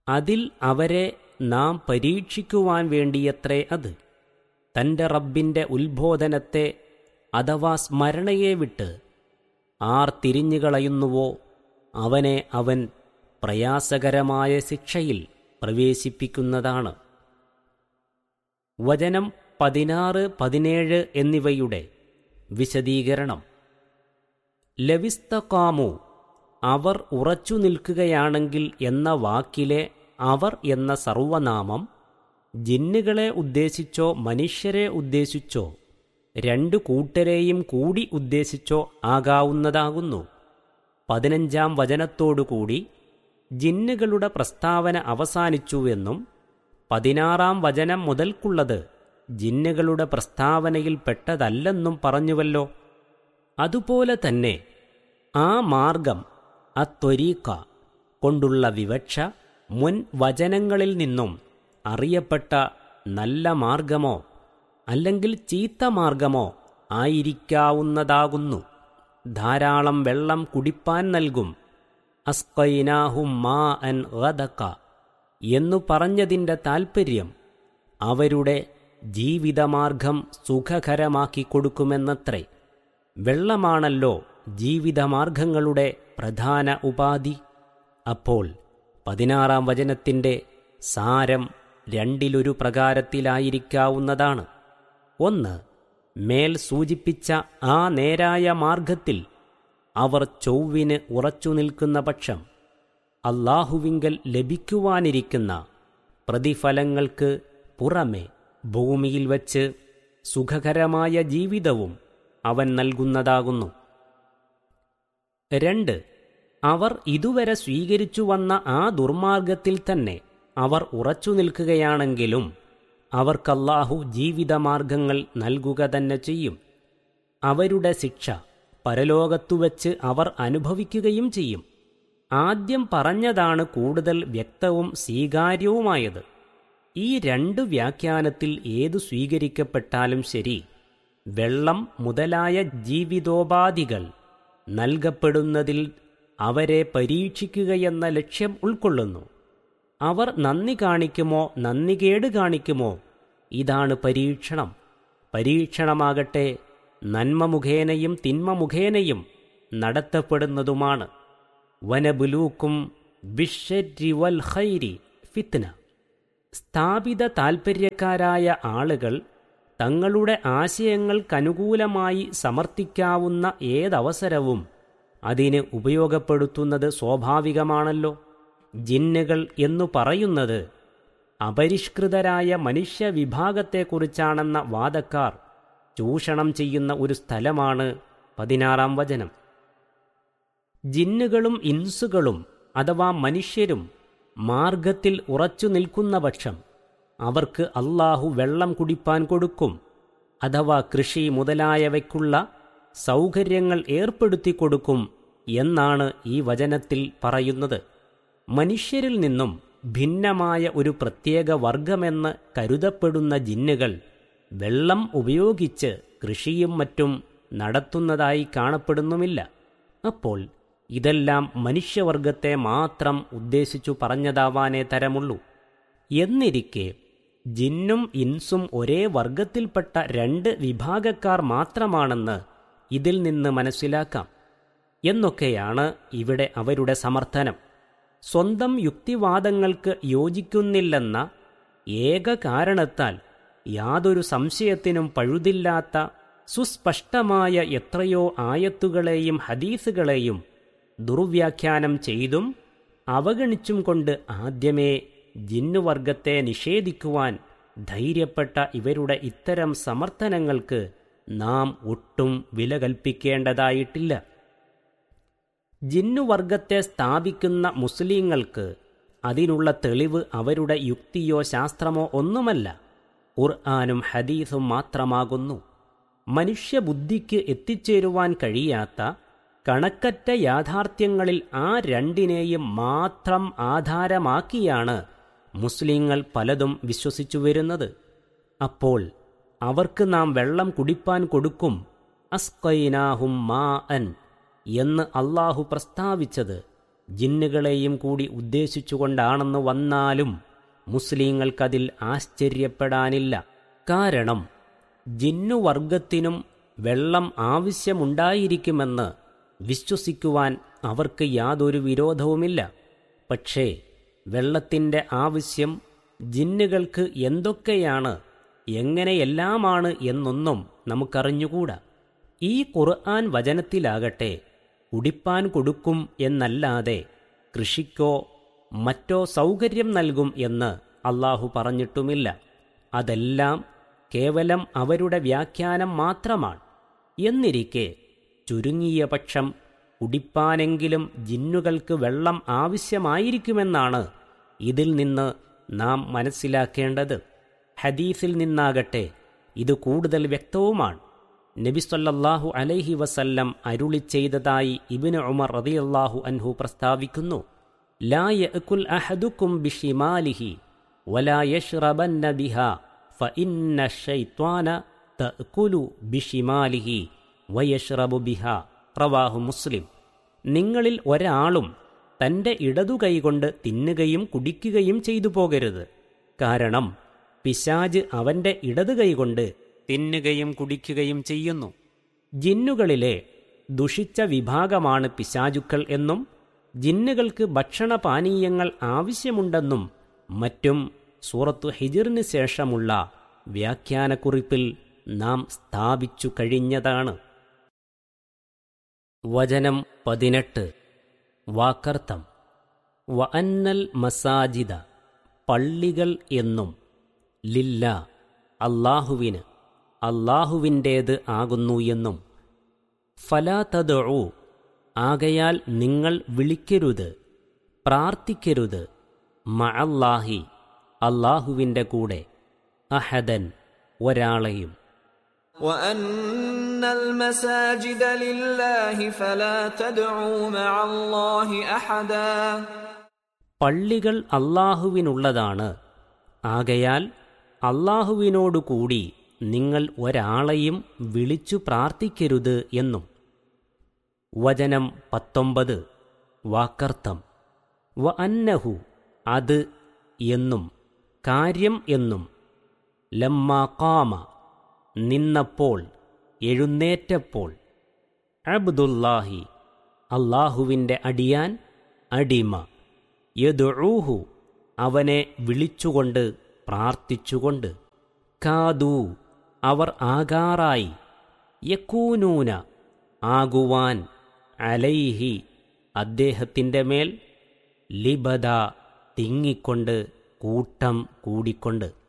അതിൽ അവരെ നാം പരീക്ഷിക്കുവാൻ വേണ്ടിയത്രേ അത് തന്റെ റബ്ബിന്റെ ഉത്ബോധനത്തെ അഥവാ സ്മരണയെ വിട്ട് ആർ തിരിഞ്ഞുകളയുന്നുവോ അവനെ അവൻ പ്രയാസകരമായ ശിക്ഷയിൽ പ്രവേശിപ്പിക്കുന്നതാണ് വചനം പതിനാറ് പതിനേഴ് എന്നിവയുടെ വിശദീകരണം ലവിസ്തകാമു അവർ ഉറച്ചു നിൽക്കുകയാണെങ്കിൽ എന്ന വാക്കിലെ അവർ എന്ന സർവനാമം ജിന്നുകളെ ഉദ്ദേശിച്ചോ മനുഷ്യരെ ഉദ്ദേശിച്ചോ രണ്ടു കൂട്ടരെയും കൂടി ഉദ്ദേശിച്ചോ ആകാവുന്നതാകുന്നു പതിനഞ്ചാം വചനത്തോടുകൂടി ജിന്നുകളുടെ പ്രസ്താവന അവസാനിച്ചുവെന്നും പതിനാറാം വചനം മുതൽക്കുള്ളത് ജിന്നുകളുടെ പ്രസ്താവനയിൽ പെട്ടതല്ലെന്നും പറഞ്ഞുവല്ലോ അതുപോലെ തന്നെ ആ മാർഗം അത്വരീക്ക കൊണ്ടുള്ള വിവക്ഷ മുൻ വചനങ്ങളിൽ നിന്നും അറിയപ്പെട്ട നല്ല മാർഗമോ അല്ലെങ്കിൽ ചീത്ത മാർഗമോ ആയിരിക്കാവുന്നതാകുന്നു ധാരാളം വെള്ളം കുടിപ്പാൻ നൽകും അസ്കൈനാഹും മാ അൻ ഗദക്ക എന്നു പറഞ്ഞതിൻ്റെ താൽപ്പര്യം അവരുടെ ജീവിതമാർഗം സുഖകരമാക്കി കൊടുക്കുമെന്നത്രേ വെള്ളമാണല്ലോ ജീവിതമാർഗങ്ങളുടെ പ്രധാന ഉപാധി അപ്പോൾ പതിനാറാം വചനത്തിൻ്റെ സാരം രണ്ടിലൊരു പ്രകാരത്തിലായിരിക്കാവുന്നതാണ് ഒന്ന് മേൽ സൂചിപ്പിച്ച ആ നേരായ മാർഗത്തിൽ അവർ ചൊവ്വിന് ഉറച്ചു നിൽക്കുന്ന പക്ഷം അള്ളാഹുവിങ്കൽ ലഭിക്കുവാനിരിക്കുന്ന പ്രതിഫലങ്ങൾക്ക് പുറമെ ഭൂമിയിൽ വച്ച് സുഖകരമായ ജീവിതവും അവൻ നൽകുന്നതാകുന്നു രണ്ട് അവർ ഇതുവരെ സ്വീകരിച്ചു വന്ന ആ ദുർമാർഗത്തിൽ തന്നെ അവർ ഉറച്ചു നിൽക്കുകയാണെങ്കിലും അവർക്കല്ലാഹു ജീവിതമാർഗങ്ങൾ നൽകുക തന്നെ ചെയ്യും അവരുടെ ശിക്ഷ പരലോകത്തുവച്ച് അവർ അനുഭവിക്കുകയും ചെയ്യും ആദ്യം പറഞ്ഞതാണ് കൂടുതൽ വ്യക്തവും സ്വീകാര്യവുമായത് ഈ രണ്ടു വ്യാഖ്യാനത്തിൽ ഏതു സ്വീകരിക്കപ്പെട്ടാലും ശരി വെള്ളം മുതലായ ജീവിതോപാധികൾ നൽകപ്പെടുന്നതിൽ അവരെ പരീക്ഷിക്കുകയെന്ന ലക്ഷ്യം ഉൾക്കൊള്ളുന്നു അവർ നന്ദി കാണിക്കുമോ നന്ദികേട് കാണിക്കുമോ ഇതാണ് പരീക്ഷണം പരീക്ഷണമാകട്ടെ നന്മ മുഖേനയും തിന്മ മുഖേനയും നടത്തപ്പെടുന്നതുമാണ് വനബുലൂക്കും ബിഷരി വൽ ഖൈരി ഫിത്ന സ്ഥാപിത താൽപ്പര്യക്കാരായ ആളുകൾ തങ്ങളുടെ ആശയങ്ങൾക്കനുകൂലമായി സമർത്ഥിക്കാവുന്ന ഏതവസരവും അതിന് ഉപയോഗപ്പെടുത്തുന്നത് സ്വാഭാവികമാണല്ലോ ജിന്നുകൾ എന്നു പറയുന്നത് അപരിഷ്കൃതരായ മനുഷ്യവിഭാഗത്തെക്കുറിച്ചാണെന്ന വാദക്കാർ ചൂഷണം ചെയ്യുന്ന ഒരു സ്ഥലമാണ് പതിനാറാം വചനം ജിന്നുകളും ഇൻസുകളും അഥവാ മനുഷ്യരും മാർഗത്തിൽ ഉറച്ചു നിൽക്കുന്ന പക്ഷം അവർക്ക് അള്ളാഹു വെള്ളം കുടിപ്പാൻ കൊടുക്കും അഥവാ കൃഷി മുതലായവയ്ക്കുള്ള സൗകര്യങ്ങൾ ഏർപ്പെടുത്തി കൊടുക്കും എന്നാണ് ഈ വചനത്തിൽ പറയുന്നത് മനുഷ്യരിൽ നിന്നും ഭിന്നമായ ഒരു പ്രത്യേക വർഗമെന്ന് കരുതപ്പെടുന്ന ജിന്നുകൾ വെള്ളം ഉപയോഗിച്ച് കൃഷിയും മറ്റും നടത്തുന്നതായി കാണപ്പെടുന്നുമില്ല അപ്പോൾ ഇതെല്ലാം മനുഷ്യവർഗത്തെ മാത്രം ഉദ്ദേശിച്ചു പറഞ്ഞതാവാനേ തരമുള്ളൂ എന്നിരിക്കെ ജിന്നും ഇൻസും ഒരേ വർഗത്തിൽപ്പെട്ട രണ്ട് വിഭാഗക്കാർ മാത്രമാണെന്ന് ഇതിൽ നിന്ന് മനസ്സിലാക്കാം എന്നൊക്കെയാണ് ഇവിടെ അവരുടെ സമർത്ഥനം സ്വന്തം യുക്തിവാദങ്ങൾക്ക് യോജിക്കുന്നില്ലെന്ന ഏക കാരണത്താൽ യാതൊരു സംശയത്തിനും പഴുതില്ലാത്ത സുസ്പഷ്ടമായ എത്രയോ ആയത്തുകളെയും ഹദീസുകളെയും ദുർവ്യാഖ്യാനം ചെയ്തും അവഗണിച്ചും കൊണ്ട് ആദ്യമേ ജിന്നുവർഗത്തെ നിഷേധിക്കുവാൻ ധൈര്യപ്പെട്ട ഇവരുടെ ഇത്തരം സമർത്ഥനങ്ങൾക്ക് നാം ഒട്ടും വില കൽപ്പിക്കേണ്ടതായിട്ടില്ല ജിന്നുവർഗത്തെ സ്ഥാപിക്കുന്ന മുസ്ലിങ്ങൾക്ക് അതിനുള്ള തെളിവ് അവരുടെ യുക്തിയോ ശാസ്ത്രമോ ഒന്നുമല്ല ഖുർആാനും ഹദീസും മാത്രമാകുന്നു മനുഷ്യബുദ്ധിക്ക് എത്തിച്ചേരുവാൻ കഴിയാത്ത കണക്കറ്റ യാഥാർത്ഥ്യങ്ങളിൽ ആ രണ്ടിനെയും മാത്രം ആധാരമാക്കിയാണ് മുസ്ലിങ്ങൾ പലതും വിശ്വസിച്ചു വരുന്നത് അപ്പോൾ അവർക്ക് നാം വെള്ളം കുടിപ്പാൻ കൊടുക്കും അസ്കൈനാഹും മാ അൻ എന്ന് അള്ളാഹു പ്രസ്താവിച്ചത് ജിന്നുകളെയും കൂടി ഉദ്ദേശിച്ചുകൊണ്ടാണെന്ന് വന്നാലും മുസ്ലിങ്ങൾക്കതിൽ ആശ്ചര്യപ്പെടാനില്ല കാരണം ജിന്നുവർഗത്തിനും വെള്ളം ആവശ്യമുണ്ടായിരിക്കുമെന്ന് വിശ്വസിക്കുവാൻ അവർക്ക് യാതൊരു വിരോധവുമില്ല പക്ഷേ വെള്ളത്തിൻ്റെ ആവശ്യം ജിന്നുകൾക്ക് എന്തൊക്കെയാണ് എങ്ങനെയെല്ലാമാണ് എന്നൊന്നും നമുക്കറിഞ്ഞുകൂടാ ഈ ഖുർആൻ വചനത്തിലാകട്ടെ കുടിപ്പാൻ കൊടുക്കും എന്നല്ലാതെ കൃഷിക്കോ മറ്റോ സൗകര്യം നൽകും എന്ന് അള്ളാഹു പറഞ്ഞിട്ടുമില്ല അതെല്ലാം കേവലം അവരുടെ വ്യാഖ്യാനം മാത്രമാണ് എന്നിരിക്കെ ചുരുങ്ങിയ പക്ഷം കുടിപ്പാനെങ്കിലും ജിന്നുകൾക്ക് വെള്ളം ആവശ്യമായിരിക്കുമെന്നാണ് ഇതിൽ നിന്ന് നാം മനസ്സിലാക്കേണ്ടത് ഹദീസിൽ നിന്നാകട്ടെ ഇത് കൂടുതൽ വ്യക്തവുമാണ് നബിസ്വല്ലാഹു അലൈഹി വസല്ലം അരുളി ചെയ്തതായി ഇബിന് ഉമർ റതിയല്ലാഹു അൻഹു പ്രസ്താവിക്കുന്നു ലാ യഅ്കുൽ അഹദുക്കും ബിഷിമാലിഹി വലാ യഷ്റബന്ന ബിഹ ഫഇന്ന ശൈത്വാന തഅ്കുലു ബിഷിമാലിഹി വയഷ്റബു ബിഹ റവാഹു മുസ്ലിം നിങ്ങളിൽ ഒരാളും തന്റെ ഇടതു കൈകൊണ്ട് തിന്നുകയും കുടിക്കുകയും ചെയ്തു പോകരുത് കാരണം പിശാജ് അവന്റെ ഇടതു കൈകൊണ്ട് തിന്നുകയും കുടിക്കുകയും ചെയ്യുന്നു ജിന്നുകളിലെ ദുഷിച്ച വിഭാഗമാണ് പിശാചുക്കൾ എന്നും ജിന്നുകൾക്ക് ഭക്ഷണപാനീയങ്ങൾ ആവശ്യമുണ്ടെന്നും മറ്റും സൂറത്തു ഹിജിറിന് ശേഷമുള്ള വ്യാഖ്യാനക്കുറിപ്പിൽ നാം സ്ഥാപിച്ചു കഴിഞ്ഞതാണ് വചനം പതിനെട്ട് വാക്കർത്ഥം വ അന്നൽ മസാജിദ പള്ളികൾ എന്നും ലില്ല അള്ളാഹുവിന് അള്ളാഹുവിൻ്റേത് ആകുന്നു എന്നും ഫലാതദു ആകയാൽ നിങ്ങൾ വിളിക്കരുത് പ്രാർത്ഥിക്കരുത് മഅല്ലാഹി അള്ളാഹുവിൻ്റെ കൂടെ അഹദൻ ഒരാളെയും وأن المساجد لله فلا تدعوا مع الله أحدا പള്ളികൾ അള്ളാഹുവിനുള്ളതാണ് ആകയാൽ അള്ളാഹുവിനോടുകൂടി നിങ്ങൾ ഒരാളെയും വിളിച്ചു പ്രാർത്ഥിക്കരുത് എന്നും വചനം പത്തൊമ്പത് വാക്കർത്ഥം വ അന്നഹു അത് എന്നും കാര്യം എന്നും ലമ്മാ കാമ നിന്നപ്പോൾ എഴുന്നേറ്റപ്പോൾ അബ്ദുല്ലാഹി അള്ളാഹുവിൻ്റെ അടിയാൻ അടിമ യദുഊഹു അവനെ വിളിച്ചുകൊണ്ട് പ്രാർത്ഥിച്ചുകൊണ്ട് കാദൂ അവർ ആകാറായി യക്കൂനൂന ആകുവാൻ അലൈഹി അദ്ദേഹത്തിൻ്റെ മേൽ ലിബദ തിങ്ങിക്കൊണ്ട് കൂട്ടം കൂടിക്കൊണ്ട്